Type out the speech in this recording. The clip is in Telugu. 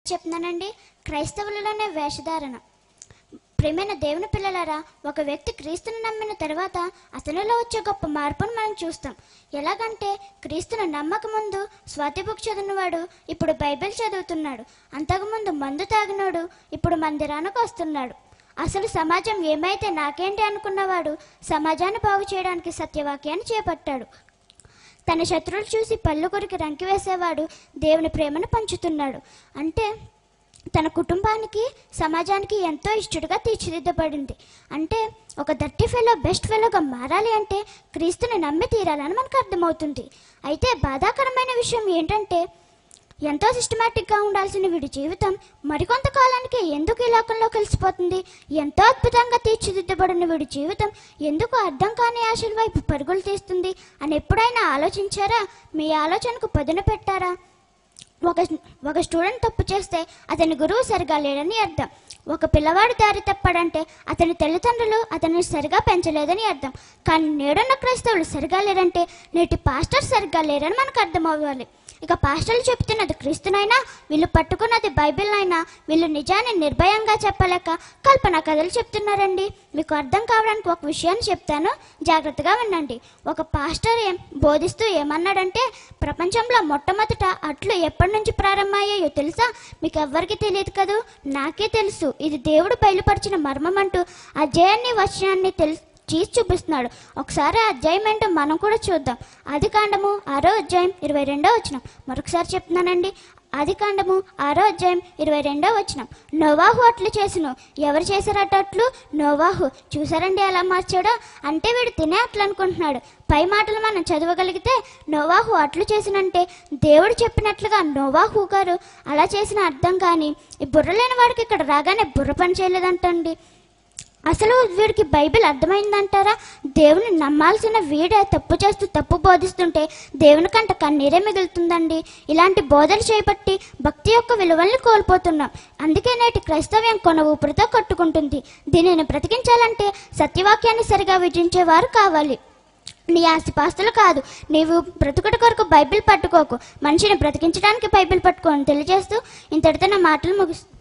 చెప్తున్నానండి క్రైస్తవులలోనే వేషధారణ ప్రేమైన దేవుని పిల్లలారా ఒక వ్యక్తి క్రీస్తుని నమ్మిన తర్వాత అతనిలో వచ్చే గొప్ప మార్పును మనం చూస్తాం ఎలాగంటే క్రీస్తును నమ్మక ముందు స్వాతి బుక్ చదివినవాడు ఇప్పుడు బైబిల్ చదువుతున్నాడు అంతకుముందు మందు తాగినోడు ఇప్పుడు మందిరానికి వస్తున్నాడు అసలు సమాజం ఏమైతే నాకేంటి అనుకున్నవాడు సమాజాన్ని బాగు చేయడానికి సత్యవాక్యాన్ని చేపట్టాడు తన శత్రువులు చూసి పళ్ళు కొరికి రంకి వేసేవాడు దేవుని ప్రేమను పంచుతున్నాడు అంటే తన కుటుంబానికి సమాజానికి ఎంతో ఇష్టడుగా తీర్చిదిద్దబడింది అంటే ఒక దట్టి ఫెలో బెస్ట్ ఫెలోగా మారాలి అంటే క్రీస్తుని నమ్మి తీరాలని మనకు అర్థమవుతుంది అయితే బాధాకరమైన విషయం ఏంటంటే ఎంతో సిస్టమేటిక్గా ఉండాల్సిన వీడి జీవితం మరికొంత కాలానికి ఎందుకు ఈ లోకంలో కలిసిపోతుంది ఎంతో అద్భుతంగా తీర్చిదిద్దబడిన వీడి జీవితం ఎందుకు అర్థం కాని ఆశల వైపు పరుగులు తీస్తుంది అని ఎప్పుడైనా ఆలోచించారా మీ ఆలోచనకు పదును పెట్టారా ఒక ఒక స్టూడెంట్ తప్పు చేస్తే అతని గురువు సరిగా లేడని అర్థం ఒక పిల్లవాడు దారి తప్పాడంటే అతని తల్లిదండ్రులు అతన్ని సరిగా పెంచలేదని అర్థం కానీ నేడున్న క్రైస్తవులు సరిగా లేరంటే నేటి పాస్టర్ సరిగా లేరని మనకు అర్థం అవ్వాలి ఇక పాస్టర్లు చెప్తున్నది క్రీస్తునైనా వీళ్ళు పట్టుకున్నది బైబిల్ అయినా వీళ్ళు నిజాన్ని నిర్భయంగా చెప్పలేక కల్పన కథలు చెప్తున్నారండి మీకు అర్థం కావడానికి ఒక విషయాన్ని చెప్తాను జాగ్రత్తగా వినండి ఒక పాస్టర్ ఏం బోధిస్తూ ఏమన్నాడంటే ప్రపంచంలో మొట్టమొదట అట్లు ఎప్పటి నుంచి ప్రారంభమయ్యాయో తెలుసా మీకు ఎవ్వరికి తెలియదు కదూ నాకే తెలుసు ఇది దేవుడు బయలుపరిచిన మర్మం అంటూ అజయాన్ని వచనాన్ని తెలుసు చీసి చూపిస్తున్నాడు ఒకసారి ఆ అధ్యాయం ఏంటో మనం కూడా చూద్దాం ఆది కాండము ఆరో అధ్యాయం ఇరవై రెండో వచనం మరొకసారి చెప్తున్నానండి ఆది కాండము ఆరో అధ్యాయం ఇరవై రెండో వచనం నోవాహు అట్లు చేసిన ఎవరు చేశారట అట్లు నోవాహు చూసారండి ఎలా మార్చాడో అంటే వీడు తినే అట్లు అనుకుంటున్నాడు పై మాటలు మనం చదవగలిగితే నోవాహు అట్లు చేసినంటే దేవుడు చెప్పినట్లుగా నోవాహు గారు అలా చేసిన అర్థం కానీ ఈ బుర్ర లేని వాడికి ఇక్కడ రాగానే బుర్ర పని చేయలేదంటండి అసలు వీడికి బైబిల్ అర్థమైందంటారా దేవుని నమ్మాల్సిన వీడే తప్పు చేస్తూ తప్పు బోధిస్తుంటే దేవుని కంట కన్నీరే మిగులుతుందండి ఇలాంటి బోధలు చేపట్టి భక్తి యొక్క విలువల్ని కోల్పోతున్నాం అందుకే నేటి క్రైస్తవ్యం కొన ఊపిరితో కట్టుకుంటుంది దీనిని బ్రతికించాలంటే సత్యవాక్యాన్ని సరిగా విధించేవారు కావాలి నీ ఆస్తిపాస్తులు కాదు నీవు బ్రతుకుట కొరకు బైబిల్ పట్టుకోకు మనిషిని బ్రతికించడానికి బైబిల్ పట్టుకో అని తెలియజేస్తూ ఇంతటితో నా మాటలు ముగిస్తాను